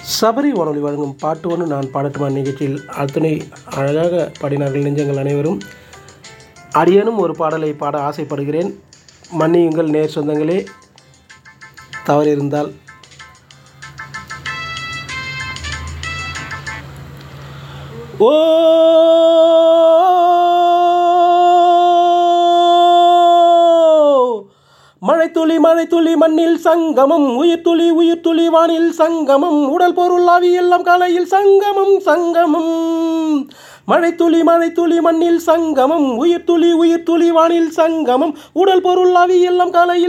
சபரி வானொலி வழங்கும் பாட்டு ஒன்று நான் பாடட்டுமா நிகழ்ச்சியில் அத்தனை அழகாக பாடினார்கள் நெஞ்சங்கள் அனைவரும் அடியேனும் ஒரு பாடலை பாட ஆசைப்படுகிறேன் மன்னியுங்கள் நேர் சொந்தங்களே தவறு இருந்தால் ஓ மழைத்துளி மழைத்துளி மண்ணில் சங்கமம் உயிர்த்துளி உயிர்த்துளி வானில் சங்கமம் உடல் பொருள் ஆவி எல்லாம் காலையில் சங்கமம் சங்கமம் மழைத்துளி மழைத்துளி மண்ணில் சங்கமம் உயிர்த்துளி உயிர்த்துளி வானில் சங்கமம் உடல் பொருள் ஆவி எல்லாம் காலையில்